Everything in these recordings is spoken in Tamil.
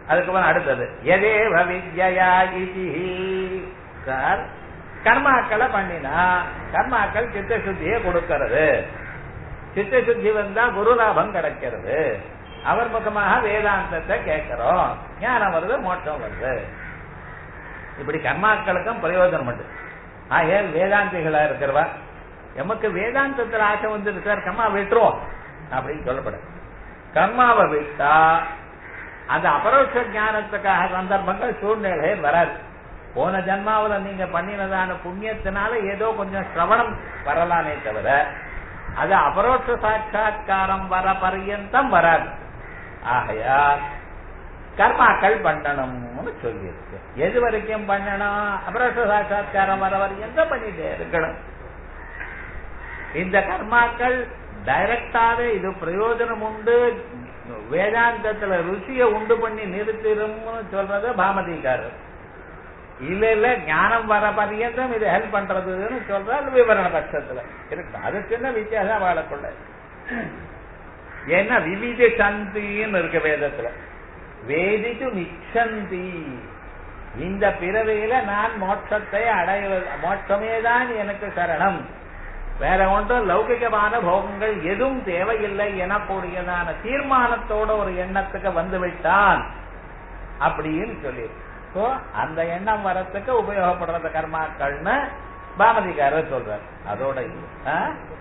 அதுக்கப்புறம் அடுத்தது எதேவ வித்யா இதி சார் கர்மாக்களை பண்ணினா கர்மாக்கள் சித்த சுத்தியை கொடுக்கிறது சித்த சுத்தி வந்தா குரு லாபம் கிடைக்கிறது அவர் முகமாக வேதாந்தத்தை கேட்கிறோம் ஞானம் வருது மோட்சம் வருது இப்படி கர்மாக்களுக்கும் பிரயோஜனம் உண்டு ஆ ஏன் வேதாந்திகளா இருக்கிறவா எமக்கு வேதாந்தத்துல ஆசை வந்து சார் கர்மா விட்டுருவோம் அப்படின்னு சொல்லப்படாது கர்மாவை விட்டா அந்த அபரோட்ச ஞானத்துக்காக சந்தர்ப்பங்கள் சூழ்நிலை வராது போன ஜன்மாவுல நீங்க பண்ணினதான புண்ணியத்தினால ஏதோ கொஞ்சம் சிரவணம் வரலாமே தவிர அது அபரோட்ச சாட்சா்காரம் வர பர்யந்தம் வராது ஆகையால் கர்மாக்கள் பண்ணணும்னு சொல்லியிருக்கு எது வரைக்கும் பண்ணணும் அபரோட்ச சாட்சா்காரம் வர வரைக்கும் பண்ணிட்டே இருக்கணும் இந்த கர்மாக்கள் டைரக்டாவே இது பிரயோஜனம் உண்டு வேதாந்தத்துல ருசிய உண்டு பண்ணி நிறுத்திடும்னு சொல்றது பாமதிக்காரர் இல்ல இல்ல ஞானம் வர பரியந்தம் இது ஹெல்ப் பண்றதுன்னு சொல்றாரு விவரண பட்சத்துல இருக்கு அது சின்ன வித்தியாசம் வாழக்குள்ள ஏன்னா விவித சந்தின்னு இருக்கு வேதத்துல வேதிட்டு மிச்சந்தி இந்த பிறவையில நான் மோட்சத்தை அடைவது மோட்சமே தான் எனக்கு சரணம் வேற ஒன்றும் லௌகிகமான போகங்கள் எதுவும் தேவையில்லை எனக்கூடியதான தீர்மானத்தோட ஒரு எண்ணத்துக்கு வந்து விட்டான் அப்படின்னு சொல்லி சோ அந்த எண்ணம் வரத்துக்கு உபயோகப்படுறது கர்மாக்கள்னு பாமதிக்காரர் சொல்றார் அதோட இது ஆ?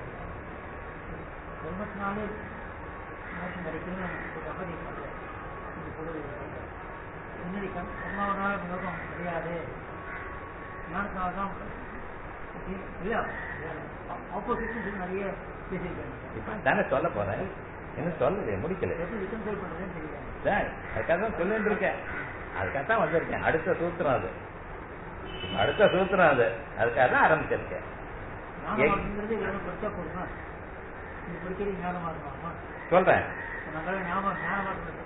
ஜென்மத்தினாலே மோட்சம் கிடைக்கும் நமக்கு அகதி பண்ணல இது பொருள் முன்னாடி கர்மாவனால யோகம் கிடையாது ஞானத்தினால தான் இல்ல ஆப்போசிட் நிறைய பேசியிருக்காங்க இப்ப தானே சொல்ல போறேன் இன்னும் சொல்லலையே முடிக்கல எப்படி ரிகன்சைல் பண்றதுன்னு தெரியல சார், அதுக்காக தான் சொல்லிட்டு இருக்கேன் அதுக்காக தான் வந்திருக்கேன் அடுத்த சூத்திரம் அது இப்ப அடுத்த சூத்திரம் அது அதுக்காக தான் ஆரம்பிச்சிருக்கேன் ஞானமாக்குங்கிறது வெறும் படிச்சா போதுமா நீ படிக்கிறது ஞானமா இருக்குமா சொல்றேன் நாங்கள் ஞாபகம் ஞானமா இருக்கணுமா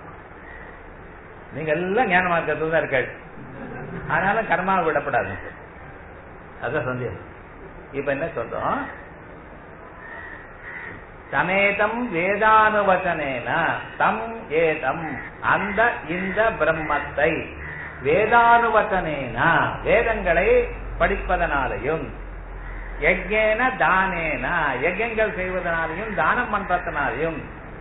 நீங்க எல்லாம் ஞான மார்க்கத்துல தான் இருக்காள் ஆனாலும் கர்மாவை விடப்படாது அதான் சந்தேகம் இப்ப என்ன சொல்றோம் சமேதம் வேதானுவச்சனேன தம் ஏதம் அந்த இந்த பிரம்மத்தை வேதானுவச்சனேன வேதங்களை படிப்பதனாலையும் யஜ்ஞேன தானேன யஜ்யங்கள் செய்வதனாலையும் தானம் பண்றதுனாலையும்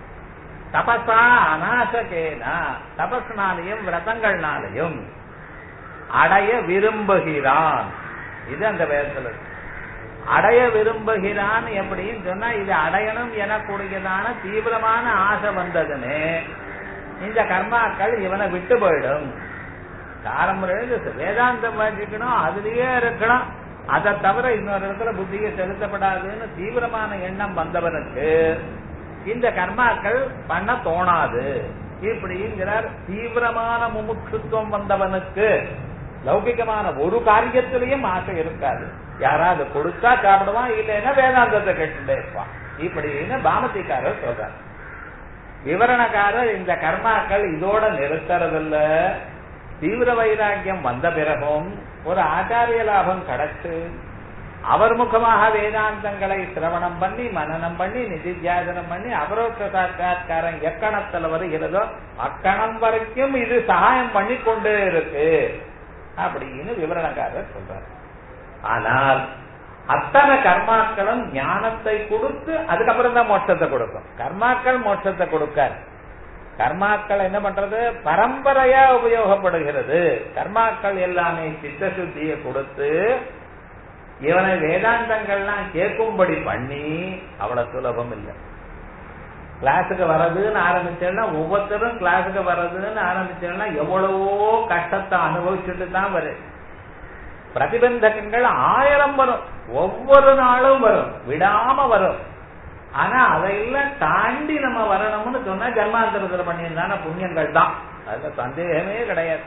தபசா அநாசகேன தபஸ்னாலையும் விரதங்கள்னாலையும் அடைய விரும்புகிறான் இது அந்த வேதத்துல இருக்கு. அடைய விரும்புகிறான் எப்படின்னு சொன்னா இது அடையணும் எனக்கூடியதான தீவிரமான ஆசை வந்ததுன்னு இந்த கர்மாக்கள் இவனை விட்டு போயிடும் காலம் வேதாந்தம் வாசிக்கணும் அதுலயே இருக்கணும் அதை தவிர இன்னொரு இடத்துல புத்தியை செலுத்தப்படாதுன்னு தீவிரமான எண்ணம் வந்தவனுக்கு இந்த கர்மாக்கள் பண்ண தோணாது இப்படிங்கிறார் தீவிரமான முமுட்சுத்துவம் வந்தவனுக்கு லௌகிகமான ஒரு காரியத்திலையும் ஆசை இருக்காது யாராவது கொடுத்தா சாப்பிடுவான் இல்லைன்னா வேதாந்தத்தை கேட்டுட்டே இருப்பான் இப்படின்னு பாமதிக்காரர் சொல்றார் விவரணக்காரர் இந்த கர்மாக்கள் இதோட நிறுத்துறதில்ல தீவிர வைராக்கியம் வந்த பிறகும் ஒரு ஆச்சாரிய லாபம் கிடைச்சு அவர் முகமாக வேதாந்தங்களை சிரவணம் பண்ணி மனனம் பண்ணி நிதித்தியாசனம் பண்ணி அபரோட்ச சாட்சாத்காரம் எக்கணத்துல வருகிறதோ அக்கணம் வரைக்கும் இது சகாயம் பண்ணி கொண்டே இருக்கு அப்படின்னு விவரணக்காரர் சொல்றார் ஆனால் அத்தனை கர்மாக்களும் ஞானத்தை கொடுத்து அதுக்கப்புறம் தான் மோட்சத்தை கொடுக்கும் கர்மாக்கள் மோட்சத்தை கொடுக்காது கர்மாக்கள் என்ன பண்றது பரம்பரையா உபயோகப்படுகிறது கர்மாக்கள் எல்லாமே சித்த சுத்தியை கொடுத்து இவனை வேதாந்தங்கள்லாம் கேட்கும்படி பண்ணி அவ்வளவு சுலபம் இல்லை கிளாஸுக்கு வர்றதுன்னு ஆரம்பிச்சேன்னா ஒவ்வொருத்தரும் கிளாஸுக்கு வர்றதுன்னு ஆரம்பிச்சேன்னா எவ்வளவோ கஷ்டத்தை அனுபவிச்சுட்டு தான் வரும் பிரதிபந்தகங்கள் ஆயிரம் வரும் ஒவ்வொரு நாளும் வரும் விடாம வரும் ஆனா அதையெல்லாம் தாண்டி நம்ம வரணும்னு சொன்னா ஜன்மாந்தரத்துல பண்ணியிருந்தான புண்ணியங்கள் தான் அதுல சந்தேகமே கிடையாது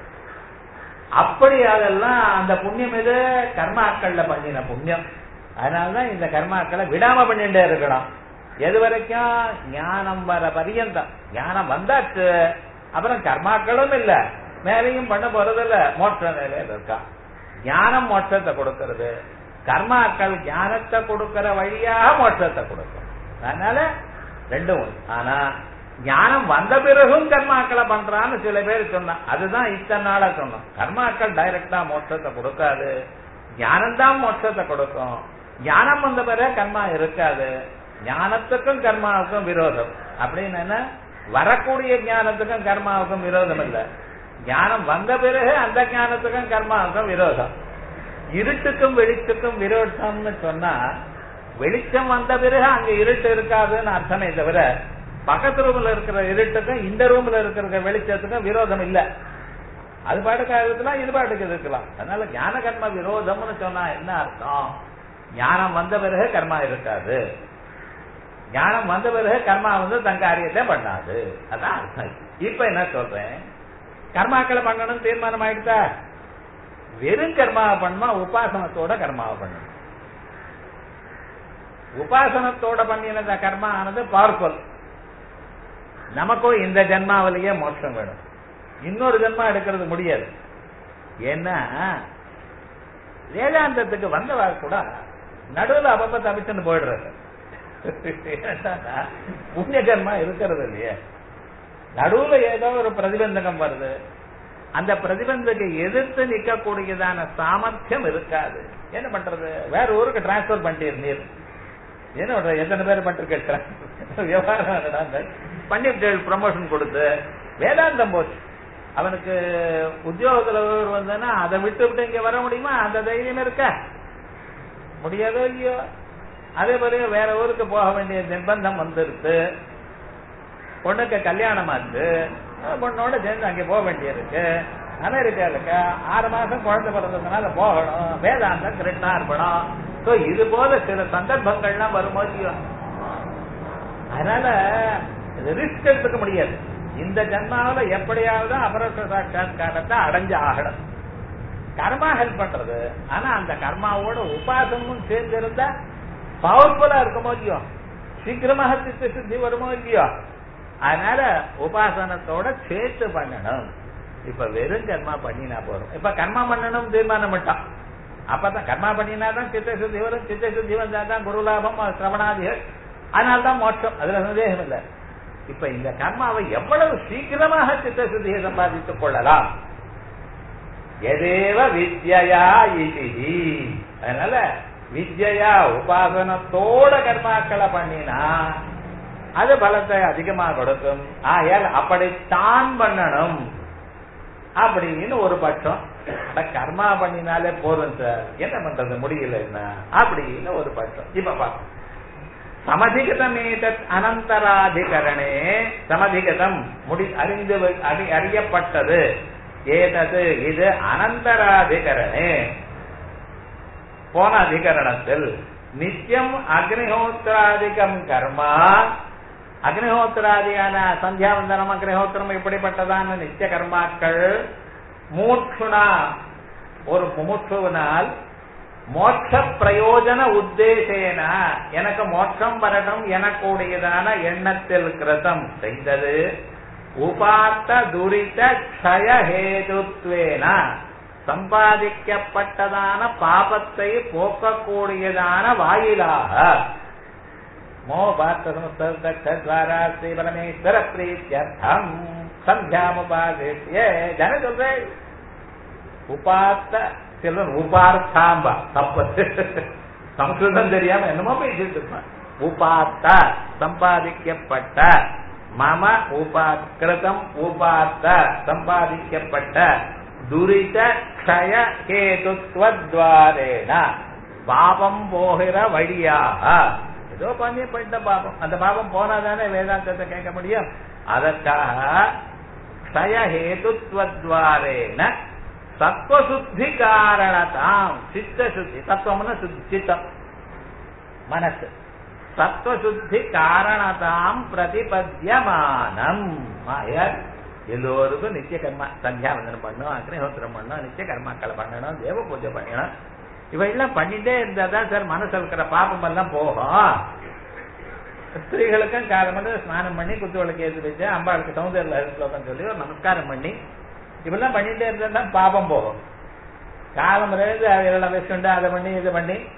அப்படி அதெல்லாம் அந்த புண்ணியம் எது கர்மாக்கள்ல பண்ணின புண்ணியம் அதனாலதான் இந்த கர்மாக்களை விடாம பண்ணிட்டே இருக்கணும் எது வரைக்கும் ஞானம் வர பரியந்தம் ஞானம் வந்தாச்சு அப்புறம் கர்மாக்களும் இல்ல மேலையும் பண்ண போறதில்ல மோட்ச நிலையில இருக்கா ஞானம் மோட்சத்தை கொடுக்கிறது கர்மாக்கள் ஞானத்தை கொடுக்கிற வழியாக மோட்சத்தை கொடுக்கும் அதனால ரெண்டும் ஒண்ணு. ஆனா ஞானம் வந்த பிறகும் கர்மாக்களை பண்றான்னு சில பேர் சொன்னா அதுதான் இத்தனை நாளா சொன்னோம் கர்மாக்கள் டைரக்டா மோட்சத்தை கொடுக்காது ஞானம் தான் மோட்சத்தை கொடுக்கும் ஞானம் வந்த பிறகு கர்மா இருக்காது ஞானத்துக்கும் கர்மாவுக்கும் விரோதம் அப்படின்னு என்ன வரக்கூடிய ஞானத்துக்கும் கர்மாவுக்கும் விரோதம் இல்ல ஞானம் வந்த பிறகு அந்த ஞானத்துக்கும் கர்மாவுக்கும் விரோதம் இருட்டுக்கும் வெளிச்சத்துக்கும் விரோதம்னு சொன்னா வெளிச்சம் வந்த பிறகு அங்க இருட்டு இருக்காதுன்னு அர்த்தமே தவிர பக்கத்து ரூம்ல இருக்கிற இருட்டுக்கும் இந்த ரூம்ல இருக்கிற வெளிச்சத்துக்கும் விரோதம் இல்ல அது பாட்டுக்கு இருக்கலாம் இது பாட்டுக்கு இருக்கலாம் அதனால ஞான கர்ம விரோதம்னு சொன்னா என்ன அர்த்தம் ஞானம் வந்த பிறகு கர்மா இருக்காது ஞானம் வந்த பிறகு கர்மா வந்து தன் காரியத்தை பண்ணாது அதான் அர்த்தம் இப்ப என்ன சொல்றேன் கர்மாக்களை பண்ணணும் தீர்மானம் ஆயிடுதா வெறும் கர்மாவை பண்ணுமா உபாசனத்தோட கர்மாவை பண்ணணும் உபாசனத்தோட பண்ணினத கர்மா ஆனது பவர்ஃபுல் நமக்கும் இந்த ஜென்மாவிலேயே மோட்சம் வேணும் இன்னொரு ஜென்மா எடுக்கிறது முடியாது ஏன்னா வேதாந்தத்துக்கு வந்தவா கூட நடுவில் அப்பப்ப தப்பிச்சுன்னு போயிடுறது புண்ணிய கர்மா இருக்கிறது இல்லையே நடுவுல ஏதோ ஒரு பிரதிபந்தகம் வருது அந்த பிரதிபந்தத்தை எதிர்த்து நிக்கக்கூடியதான சாமர்த்தியம் இருக்காது என்ன பண்றது வேற ஊருக்கு டிரான்ஸ்பர் பண்ணிட்டு நீர் என்ன பண்ற எத்தனை பேர் பண்ணிருக்க விவகாரம் பண்ணிட்டு ப்ரமோஷன் கொடுத்து வேதாந்தம் போச்சு அவனுக்கு உத்தியோகத்துல வந்ததுன்னா அதை விட்டு விட்டு இங்க வர முடியுமா அந்த தைரியம் இருக்க முடியாதோ இல்லையோ அதே போல வேற ஊருக்கு போக வேண்டிய நிர்பந்தம் வந்துருது பொண்ணுக்கு கல்யாணம் ஆச்சு பொண்ணோட சேர்ந்து அங்கே போக வேண்டியிருக்கு அமெரிக்காவுக்கு ஆறு மாசம் குழந்தை பிறந்ததுனால போகணும் வேதாந்தம் கிருஷ்ணா இருப்பணும் சோ இது போல சில சந்தர்ப்பங்கள்லாம் வரும்போது அதனால ரிஸ்க் எடுத்துக்க முடியாது இந்த ஜன்மாவில எப்படியாவது அபரோஷ சாட்சாத்காரத்தை அடைஞ்சு ஆகணும் கர்மா ஹெல்ப் பண்றது ஆனா அந்த கர்மாவோட உபாசமும் சேர்ந்து இருந்தா பவர்ஃபுல்லா இருக்குமோ இல்லையோ சீக்கிரமாக சித்த சுத்தி வருமோ இல்லையோ அதனால உபாசனத்தோட சேர்த்து பண்ணணும் இப்ப வெறும் கர்மா பண்ணினா போறோம் இப்ப கர்மா பண்ணணும் தீர்மானம் பண்ணிட்டான் அப்பதான் கர்மா பண்ணினா தான் சித்த சுத்தி வரும் சித்த சுத்தி வந்தா தான் குரு லாபம் சிரவணாதிகள் அதனால தான் மோட்சம் அதுல சந்தேகம் இல்லை இப்ப இந்த கர்மாவை எவ்வளவு சீக்கிரமாக சித்த சுத்தியை சம்பாதித்துக் கொள்ளலாம் எதேவ வித்யா இது அதனால வித்யா உபாசனத்தோட கர்மாக்களை பண்ணினா அது பலத்தை அதிகமா கொடுக்கும் ஆகையால் அப்படித்தான் பண்ணணும் அப்படின்னு ஒரு பட்சம் கர்மா பண்ணினாலே போதும் சார் என்ன பண்றது முடியல என்ன அப்படின்னு ஒரு பட்சம் இப்ப பாருங்க சமதிகதமேதத் அனந்தராதிகரணே சமதிகதம் முடி அறிந்து அறியப்பட்டது ஏதது இது அனந்தராதிகரணே போன அதிகரணத்தில் நித்தியம் அக்னிஹோத்திராதிகம் கர்மா அக்னிஹோத்திராதியான சந்தியாவந்தனம் அக்னிஹோத்திரம் இப்படிப்பட்டதான நித்திய கர்மாக்கள் மூச்சுனா ஒரு முமுட்சுவினால் மோட்ச பிரயோஜன உத்தேசேன எனக்கு மோட்சம் வரணும் எனக்கூடியதான எண்ணத்தில் கிருதம் செய்தது உபாத்த துரித க்ஷயஹேதுத்வேன சம்பாதிக்கப்பட்டதான பாபத்தை போக்கக்கூடியதான வாயிலாக மோபாத்தரா ஸ்ரீ பரமேஸ்வர பிரீத்தியர்த்தம் சந்தியாமுபாதித்ய ஜன சொல்றேன் உபாத்த சிலர் உபார்த்தாம்பா தப்பு சம்ஸ்கிருதம் தெரியாம என்னமோ பேசிட்டு இருப்பான் உபாத்த சம்பாதிக்கப்பட்ட மம உபாக்கிருதம் உபாத்த சம்பாதிக்கப்பட்ட துரித க்ஷய கேதுத்வத்வாரேன பாபம் போகிற வழியாக ஏதோ பண்ணி பண்ணிட்ட பாபம் அந்த பாபம் போனாதானே வேதாந்தத்தை கேட்க முடியும் அதற்காக க்ஷய ஹேதுத்வத்வாரேன சத்வசுத்தி காரணதாம் சித்த சுத்தி தத்துவம்னா சித்தம் மனசு சத்வசுத்தி காரணதாம் பிரதிபத்தியமானம் எல்லோருக்கும் நித்திய கர்மா சந்தியாவந்தனம் பண்ணணும் அக்னிஹோத்திரம் பண்ணணும் நித்திய கர்மாக்களை பண்ணணும் தேவ பூஜை பண்ணணும் இவையெல்லாம் பண்ணிட்டே இருந்தா தான் சார் மனசுல இருக்கிற பாபம் எல்லாம் போகும் ஸ்திரீகளுக்கும் காலம் ஸ்நானம் பண்ணி குத்து விளக்கு ஏற்றி வச்சு அம்பாளுக்கு சௌந்தர்ய ஸ்லோகம் சொல்லி ஒரு நமஸ்காரம் பண்ணி இப்பெல்லாம் பண்ணிட்டே இருந்தா தான் பாபம் போகும் காலம் இருந்து அதெல்லாம் வச்சுண்டு அதை பண்ணி இதை பண்ணி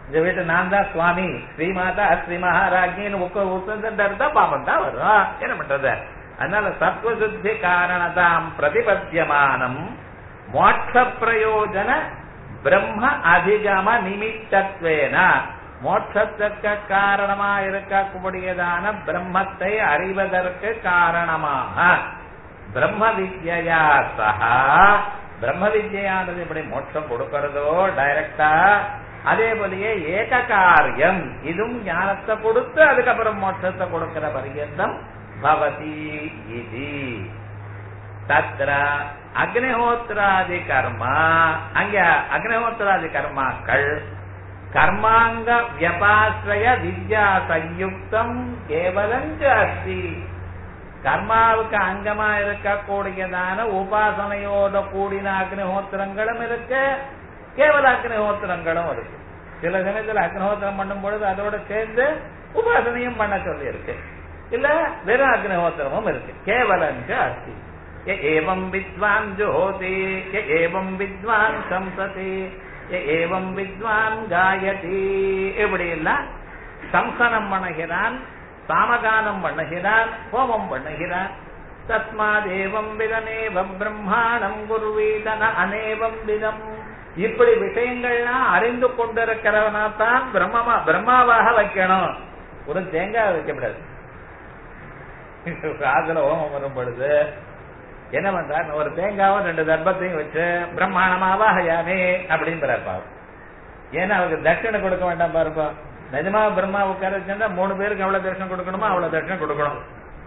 இந்த வீட்டு நான் தான் சுவாமி ஸ்ரீமாதா ஸ்ரீ மகாராஜின்னு உக்க உத்தந்தா பாபம் தான் வரும் என்ன பண்றது அதனால சத்வசுத்தி காரணதாம் பிரதிபத்தியமானம் மோட்ச பிரயோஜன பிரம்ம அதிகம நிமித்தத்வேன மோட்சத்துக்கு காரணமா இருக்கக்கூடியதான பிரம்மத்தை அறிவதற்கு காரணமாக பிரம்ம வித்யா சகா பிரம்ம வித்யானது இப்படி மோட்சம் கொடுக்கிறதோ டைரக்டா அதே போலயே ஏக காரியம் இதுவும் ஞானத்தை கொடுத்து அதுக்கப்புறம் மோட்சத்தை கொடுக்கிற பரியந்தம் பவதி இது தத்ர அக்னிஹோத்ராதி கர்மா அங்க அக்னிஹோத்ராதி கர்மாக்கள் கர்மாங்க வியபாசிரய வித்யா சயுக்தம் கேவலஞ்ச அஸ்தி கர்மாவுக்கு அங்கமா இருக்கக்கூடியதான உபாசனையோட கூடின அக்னிஹோத்திரங்களும் இருக்கு கேவல அக்னிஹோத்திரங்களும் இருக்கு சில சமயத்துல அக்னிஹோத்திரம் பண்ணும் பொழுது அதோட சேர்ந்து உபாசனையும் பண்ண சொல்லி இருக்கு இல்ல வெறும் அக்னிஹோத்திரமும் இருக்கு கேவலஞ்ச அஸ்தி ய ஏவம் வித்வான் ஜோதி ய ஏவம் வித்வான் சம்சதி ய ஏவம் வித்வான் காயதி இப்படி எல்லாம் சம்சனம் பண்ணுகிறான் சாமகானம் பண்ணுகிறான் ஹோமம் பண்ணுகிறான் தஸ்மாதேவம் விதமேவம் பிரம்மாணம் குருவீதன அநேவம் விதம் இப்படி விஷயங்கள்லாம் அறிந்து கொண்டிருக்கிறவனா தான் பிரம்மமா பிரம்மாவாக வைக்கணும் ஒரு தேங்காய் வைக்கப்படாது காதல ஹோமம் வரும் பொழுது என்ன பண்றார் ஒரு தேங்காவும் ரெண்டு தர்ப்பத்தையும் வச்சு பிரம்மாண்டமாவா ஹயாமே அப்படின்றார் பாவம் ஏன்னா அவருக்கு தட்சணை கொடுக்க வேண்டாம் பாருப்பா நிஜமா பிரம்மா உட்கார வச்சிருந்தா மூணு பேருக்கு எவ்வளவு தட்சணை கொடுக்கணுமோ அவ்வளவு தட்சணை கொடுக்கணும்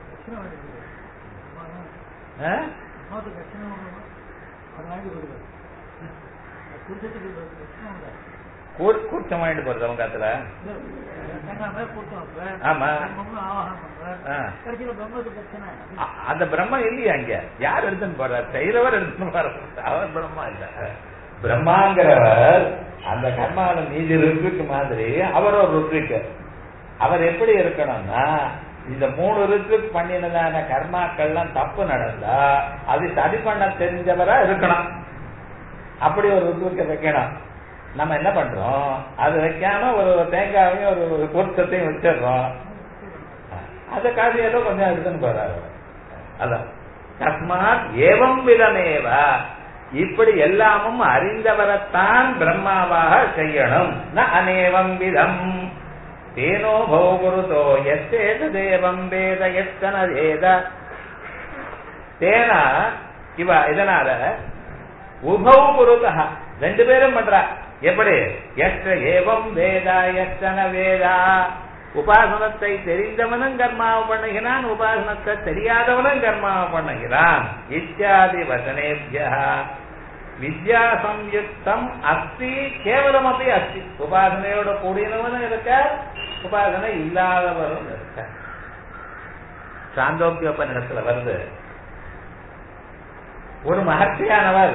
ஆ? அம்மாவுக்கு தட்சணை கொடுக்கணும் அது வாங்கி கொடுக்குறது குடிச்சதுக்கு தட்சணை உண்டா கூ- கூச்சம் வாங்கிட்டு போறது அவங்க காத்துல தேங்காய் மேல கொடுத்தோம் அப்ப ஆமா. பிரம்மம் ஆவாகம் பண்றார் ஆ. கடைசியில பிரம்மத்துக்கு தட்சணை அ- அந்த பிரம்மம் இல்லையா அங்க யார் எடுத்துன்னு போறார் செய்யறவர் எடுத்துன்னு போறார் அவர் பிரம்மா இல்ல பிரம்மாங்கிறவர் அந்த கர்மாவில மீதி ருத்துக்கு மாதிரி அவர் ஒரு ருத்துக்கு அவர் எப்படி இருக்கணும்னா இந்த மூணு ருத்துக்கு பண்ணினதான கர்மாக்கள்லாம் தப்பு நடந்தா அது சரி பண்ண தெரிஞ்சவரா இருக்கணும் அப்படி ஒரு ருத்துக்கு வைக்கணும் நம்ம என்ன பண்றோம் அது வைக்காம ஒரு தேங்காவையும் ஒரு பொருத்தத்தையும் வச்சிடுறோம் அத காரியாலோ கொஞ்சம் எடுத்துன்னு போறாரு அதான் தஸ்மாத் ஏவம் விதமேவ இப்படி எல்லாமும் அறிந்தவரைத்தான் பிரம்மாவாக செய்யணும் ந அநேவம் விதம் தேனோ பௌகுருதோ எத்தேத தேவம் வேத எத்தன வேத தேனா இவ இதனால உபௌ குருதா ரெண்டு பேரும் பண்றா எப்படி எத்த ஏவம் வேதா எத்தன வேதா உபாசனத்தை தெரிந்தவனும் கர்மாவை பண்ணுகிறான் உபாசனத்தை தெரியாதவனும் கர்மாவை பண்ணுகிறான் இத்தியாதி வசனேபியா வித்யா சம்யுக்தம் அஸ்தி கேவலம் அப்படி அஸ்தி உபாசனையோட கூடியவனும் இருக்க உபாசனை இல்லாதவரும் இருக்க சாந்தோக்கியோபனிடத்துல வருது ஒரு மகர்ஷியானவர்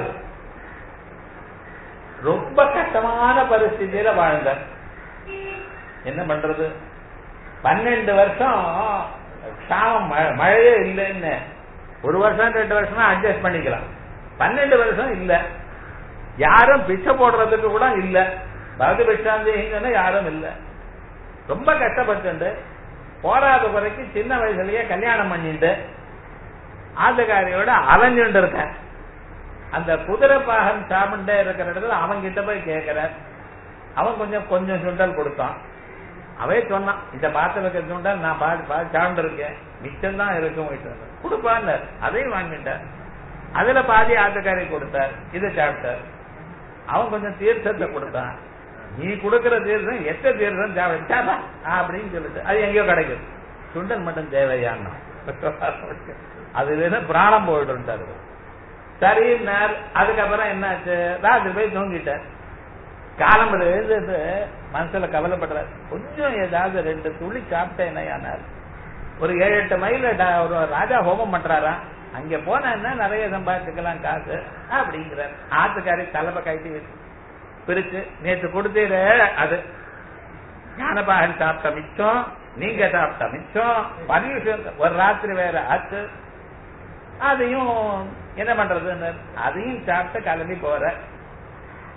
ரொம்ப கஷ்டமான பரிஸ்திதியில வாழ்ந்தார் என்ன பண்றது பன்னெண்டு வருஷம் க்ஷாமம் மழை- மழையே இல்லைன்னு ஒரு வருஷம் ரெண்டு வருஷம் அட்ஜஸ்ட் பண்ணிக்கலாம் பன்னெண்டு வருஷம் இல்ல யாரும் பிச்சை போடுறதுக்கு கூட இல்ல பகுதி பிச்சாந்தேகிங்கன்னா யாரும் இல்ல ரொம்ப கஷ்டப்பட்டு போராத குறைக்கு சின்ன வயசுலயே கல்யாணம் பண்ணிட்டு ஆத்துக்காரியோட அலைஞ்சுட்டு இருக்கேன் அந்த குதிரை பாகன் சாப்பிட்டே இருக்கிற இடத்துல அவன் கிட்ட போய் கேட்கிறார் அவன் கொஞ்சம் கொஞ்சம் சுண்டல் கொடுத்தான் அவே சொன்னான் இந்த பாத்திரம் இருக்கிற சுண்டல் நான் பாதி பாதி சாப்பிட்டு இருக்கேன் மிச்சம் தான் இருக்கும் வீட்டு கொடுப்பான்னு அதையும் வாங்கிட்டார் அதுல பாதி ஆத்துக்காரி கொடுத்தார் இதை சாப்பிட்டார் அவன் கொஞ்சம் தீர்த்தத்தை கொடுத்தான் நீ கொடுக்கிற தீர்த்தம் எத்த தீர்த்தம் தேவை அப்படின்னு சொல்லிட்டு அது எங்கேயோ கிடைக்குது சுண்டல் மட்டும் தேவையான்னா அது வேணும் பிராணம் போயிட்டு சரின்னார் அதுக்கப்புறம் என்னாச்சு ராத்திரி போய் தூங்கிட்டார் காலம்பர எழுந்து மனசுல கவலைப்படுறார் கொஞ்சம் ஏதாவது ரெண்டு துளி சாப்பிட்டேன் என்னையானார் ஒரு ஏழு எட்டு மைல ட- ஒரு ராஜா ஹோமம் பண்றாரா அங்க போனா என்ன நிறைய சம்பாதிச்சுக்கலாம் காசு அப்படிங்கிறார் ஆத்துக்காரி தலைமை கைட்டி வச்சு பிரிச்சு நேற்று கொடுத்தீரு அது ஞானபாகன் சாப்பிட்ட மிச்சம் நீங்க சாப்பிட்ட மிச்சம் பரிசு ஒரு ராத்திரி வேற ஆச்சு அதையும் என்ன பண்றதுன்னு அதையும் சாப்பிட்டு கிளம்பி போற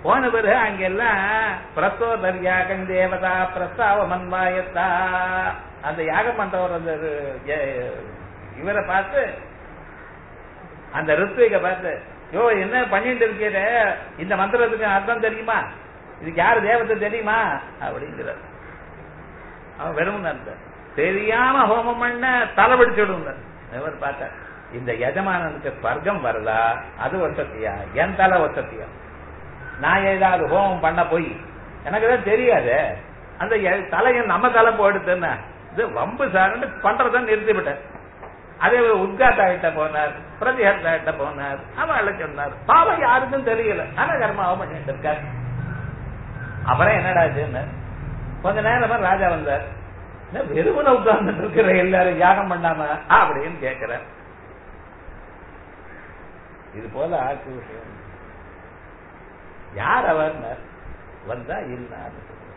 போன பிறகு அங்கெல்லாம் பிரசோதர் யாகம் தேவதா பிரஸ்தாவ மன்வாயத்தா அந்த யாகம் பண்றவர் அந்த எ- இவரை பார்த்து அந்த ரித்விக பார்த்து யோ என்ன பண்ணிட்டு இருக்கீர இந்த மந்திரத்துக்கு அர்த்தம் தெரியுமா இதுக்கு யாரு தேவத்தை தெரியுமா அப்படிங்கிறார் அவன் வெறும் அந்த தெரியாம ஹோமம் பண்ண தலை பிடிச்சுடுங்க இவர் பார்த்தார் இந்த எஜமானனுக்கு ஸ்வர்க்கம் வருதா அது வசதியா என் தலை வசதியா நான் ஏதாவது ஹோமம் பண்ண போய் எனக்கு தான் தெரியாது அந்த எ- தலையை நம்ம தலை போயிடுதுன்னா இது வம்பு சார்னு பண்றதை நிறுத்தி விட்டேன் அதே உத்காத்தா கிட்ட போனார் பிரதிஹர்த்தா கிட்ட போனார் அவளை சொன்னார் பாவம் யாருக்கும் தெரியல ஆனா கர்மாவை பண்ணிட்டு இருக்கார் அப்புறம் என்னடா ஆச்சுன்னு கொஞ்ச நேரமா ராஜா வந்தார் என்ன வெறுமன உட்கார்ந்துட்டு இருக்கிற எல்லாரும் யாகம் பண்ணாம அப்படின்னு கேட்கிற இது போல ஆட்சி விஷயம் யார் அவர் வந்தா இல்லான்னு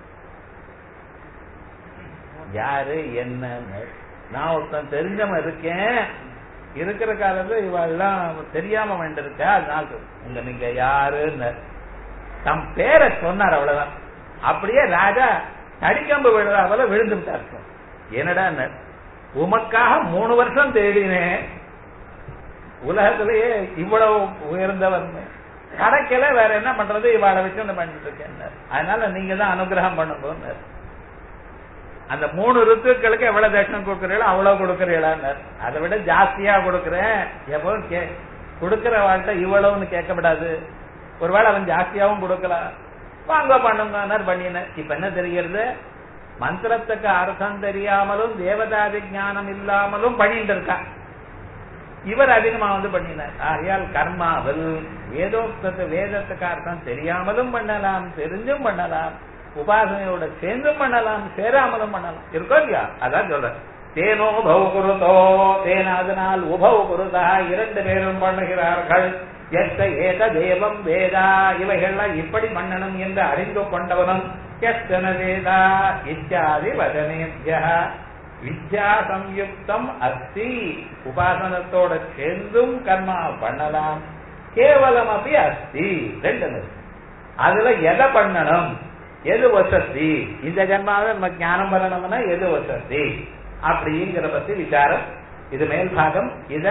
யாரு என்னன்னு நான் ஒருத்தன் தெரிஞ்சவன் இருக்கேன் இருக்கிற காலத்துல இவெல்லாம் தெரியாம வேண்டியிருக்கா அதனால சொல்றேன். உங்க நீங்க யாருன்னு தம் பேரை சொன்னார் அவ்வளவுதான் அப்படியே ராஜா தடிக்கம்பு விழுறா போல விழுந்து விட்டார் என்னடா உமக்காக மூணு வருஷம் தேடினேன் உலகத்திலேயே இவ்வளவு உயர்ந்தவன் கிடைக்கல வேற என்ன பண்றது இவாளை வச்சு அந்த பண்ணிட்டு இருக்கேன் அதனால நீங்க தான் அனுகிரகம் பண்ணுங்க அந்த மூணு ருத்துக்களுக்கு எவ்வளவு தட்சணம் கொடுக்கறீங்களோ அவ்வளவு கொடுக்கறீங்களான்னு அதை விட ஜாஸ்தியா கொடுக்கறேன் எப்பவும் கே கொடுக்கிற வாழ்க்கை இவ்வளவுன்னு கேட்கப்படாது ஒருவேளை அவன் ஜாஸ்தியாவும் கொடுக்கலாம் வாங்க பண்ணுங்க பண்ணின இப்ப என்ன தெரிகிறது மந்திரத்துக்கு அர்த்தம் தெரியாமலும் தேவதாதி ஞானம் இல்லாமலும் பண்ணிட்டு இருக்கான் இவர் அதிகமா வந்து பண்ணினார் ஆகையால் கர்மாவில் வேதோக்தத்து வேதத்துக்கு அர்த்தம் தெரியாமலும் பண்ணலாம் தெரிஞ்சும் பண்ணலாம் உபாசனையோட சேர்ந்தும் பண்ணலாம் சேராமலும் பண்ணலாம் இருக்கோ இல்லையா அதான் சொல்றேன் தேனோ பவ குருதோ தேன அதனால் உபவ குருதா இரண்டு பேரும் பண்ணுகிறார்கள் எத்த ஏத தேவம் வேதா இவைகள்லாம் இப்படி பண்ணணும் என்று அறிந்து கொண்டவனும் எத்தன வேதா இத்தியாதி வதனேபியா வித்யா சம்யுக்தம் அஸ்தி உபாசனத்தோட சேர்ந்தும் கர்மா பண்ணலாம் கேவலம் அப்படி அஸ்தி ரெண்டு இருக்கு. அதுல எதை பண்ணணும் எது வசதி இந்த ஜன்மாவை நம்ம ஞானம் வரணும்னா எது வசதி அப்படிங்கிற பத்தி விசாரம் இது மேல் பாகம் இத